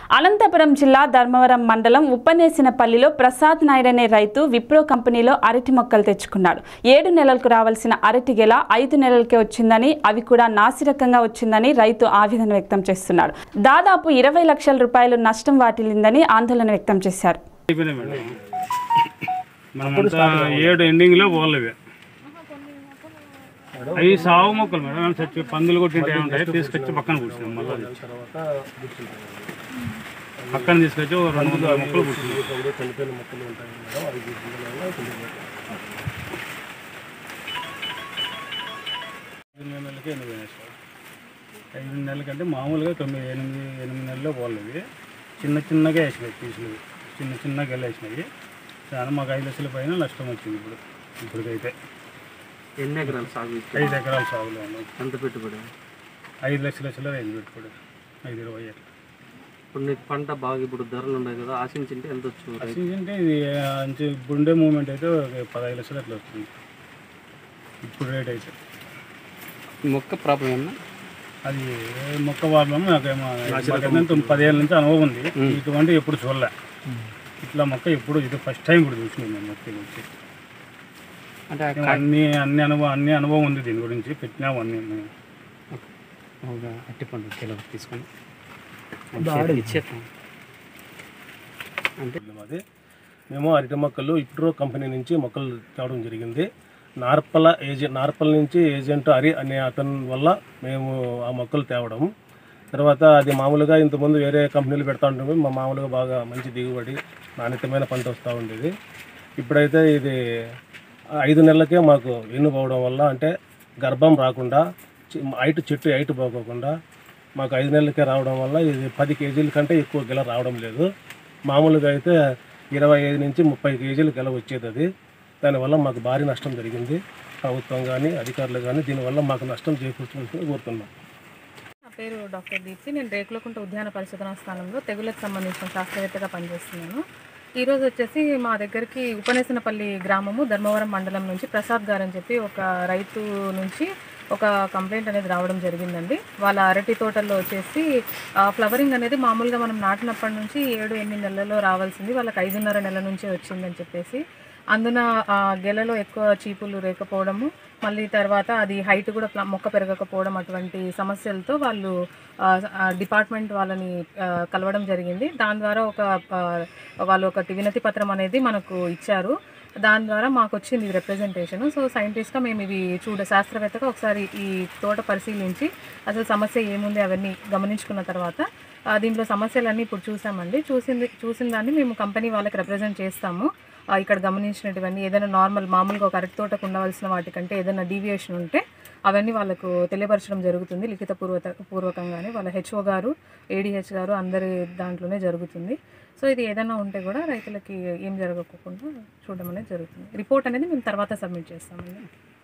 అనంతపురం జిల్లా ధర్మవరం మండలం ఉప్పనేసినపల్లిలో ప్రసాద్ నాయుడు అనే రైతు విప్రో కంపెనీలో అరటి మొక్కలు తెచ్చుకున్నాడు ఏడు నెలలకు రావాల్సిన అరటి గెల ఐదు నెలలకే వచ్చిందని అవి కూడా నాసిరకంగా వచ్చిందని రైతు ఆవేదన వ్యక్తం చేస్తున్నాడు దాదాపు ఇరవై లక్షల రూపాయలు నష్టం వాటిల్లిందని ఆందోళన వ్యక్తం చేశారు అయిపోయినాయి మేడం మనమంతా ఏడు ఎండింగ్లో పోలేవి అవి సాగు మొక్కలు మేడం చచ్చి పందులు కొట్టింటే ఉంటాయి తీసుకొచ్చి పక్కన కూర్చున్నాం మళ్ళీ పక్కన తీసుకొచ్చి ఓ రెండు వందల మొక్కలు కూర్చున్నాం ఐదు నెలలకి ఎనిమిది అయినాయి సార్ ఐదు నెలలకంటే మామూలుగా తొమ్మిది ఎనిమిది ఎనిమిది నెలల్లో పోలేవి చిన్న చిన్నగా వేసినాయి పీసులు చిన్న చిన్నగా గెల వేసినాయి చాలా మాకు ఐదు లక్షల పైన నష్టం వచ్చింది ఇప్పుడు ఇప్పటికైతే ఎన్ని ఎకరాలు సాగు చేస్తారు? ఐదు ఎకరాల సాగులో ఉన్నాం ఎంత పెట్టుబడి ఐదు లక్షల లక్షల ఐదు పెట్టుకోడు ఐదు ఇరవై అట్లా ఇప్పుడు నీకు పంట బాగా ఇప్పుడు ధరలు ఉన్నాయి కదా ఆశించింటే ఎంత వచ్చు రైతు? అంటే ఇది మంచి బుండే మూమెంట్ అయితే ఒక పదహైదు లక్షలు అట్లా వస్తుంది ఇప్పుడు రేట్ అయితే మొక్క ప్రాబ్లం ఏమన్నా అది మొక్క ప్రాబ్లం నాకేమో మాకేందంటే పదిహేను నుంచి అనుభవం ఉంది ఇటువంటి ఎప్పుడు చూడలే ఇట్లా మొక్క ఎప్పుడు ఇది ఫస్ట్ టైం ఇప్పుడు చూసినాం మేము మొక్క వచ్చి అంటే ఆ మేము అన్ని అన్ని అనుభవం అన్ని అనుభవం ఉంది దీని గురించి పెట్టినాము అన్ని మేము. ఒక అట్టి పండు కిలో తీసుకొని ఇచ్చేస్తాం అంటే అది మేము అరటి మొక్కలు ఇప్రో కంపెనీ నుంచి మొక్కలు తేవడం జరిగింది నార్పల ఏజెంట్ నార్పల నుంచి ఏజెంట్ హరి అనే అతని వల్ల మేము ఆ మొక్కలు తేవడం తర్వాత అది మామూలుగా ఇంతకుముందు వేరే కంపెనీలు పెడతా ఉంటాము మా మామూలుగా బాగా మంచి దిగుబడి నాణ్యతమైన పంట వస్తూ ఉండేది ఇప్పుడైతే ఇది ఐదు నెలలకే మాకు వెన్నుపోవడం వల్ల అంటే గర్భం రాకుండా చి- హైట్ చెట్టు హైట్ పోకోకుండా మాకు ఐదు నెలలకే రావడం వల్ల ఇది పది కేజీల కంటే ఎక్కువ గెల రావడం లేదు మామూలుగా అయితే ఇరవై ఐదు నుంచి ముప్పై కేజీల గెల వచ్చేది అది దానివల్ల మాకు భారీ నష్టం జరిగింది ప్రభుత్వం కానీ అధికారులు కానీ దీనివల్ల మాకు నష్టం చేకూర్చుకుంటూ కోరుతున్నాం నా పేరు డాక్టర్ దీప్తి నేను రేకులకుంట ఉద్యాన పరిశోధనా స్థానంలో తెగులకు సంబంధించిన శాస్త్రవేత్తగా పనిచేస్తున్నాను ఈరోజు వచ్చేసి మా దగ్గరికి ఉపనేసనపల్లి గ్రామము ధర్మవరం మండలం నుంచి ప్రసాద్ గారు అని చెప్పి ఒక రైతు నుంచి ఒక కంప్లైంట్ అనేది రావడం జరిగిందండి వాళ్ళ అరటి తోటల్లో వచ్చేసి ఆ, ఫ్లవరింగ్ అనేది మామూలుగా మనం నాటినప్పటి నుంచి ఏడు ఎనిమిది నెలల్లో రావాల్సింది వాళ్ళకి ఐదున్నర నెల నుంచే వచ్చిందని చెప్పేసి అందున ఆ గెలలో ఎక్కువ చీపులు లేకపోవడము మళ్ళీ తర్వాత అది హైట్ కూడా ప్ల- మొక్క పెరగకపోవడం అటువంటి సమస్యలతో వాళ్ళు ఆ, ఆ డిపార్ట్మెంట్ వాళ్ళని ఆ, కలవడం జరిగింది దాని ద్వారా ఒక ఆ, వాళ్ళు ఒక వినతి పత్రం అనేది మనకు ఇచ్చారు దాని ద్వారా మాకు వచ్చింది రిప్రజెంటేషన్ సో సైంటిస్ట్గా మేము ఇవి చూడ శాస్త్రవేత్తగా ఒకసారి ఈ తోట పరిశీలించి అసలు సమస్య ఏముంది అవన్నీ గమనించుకున్న తర్వాత ఆ, దీంట్లో సమస్యలన్నీ ఇప్పుడు చూసామండి చూసింది చూసిన దాన్ని మేము కంపెనీ వాళ్ళకి రిప్రజెంట్ చేస్తాము ఆ, ఇక్కడ గమనించినటువన్నీ ఏదైనా నార్మల్ మామూలుగా ఒక అరటి తోటకు ఉండవలసిన వాటికంటే ఏదైనా డీవియేషన్ ఉంటే అవన్నీ వాళ్ళకు తెలియపరచడం జరుగుతుంది లిఖిత పూర్వత పూర్వకంగానే వాళ్ళ హెచ్ఓ గారు ఏడిహెచ్ గారు అందరి దాంట్లోనే జరుగుతుంది సో ఇది ఏదైనా ఉంటే కూడా రైతులకి ఏం జరగకుండా చూడడం అనేది జరుగుతుంది రిపోర్ట్ అనేది మేము తర్వాత సబ్మిట్ చేస్తామండి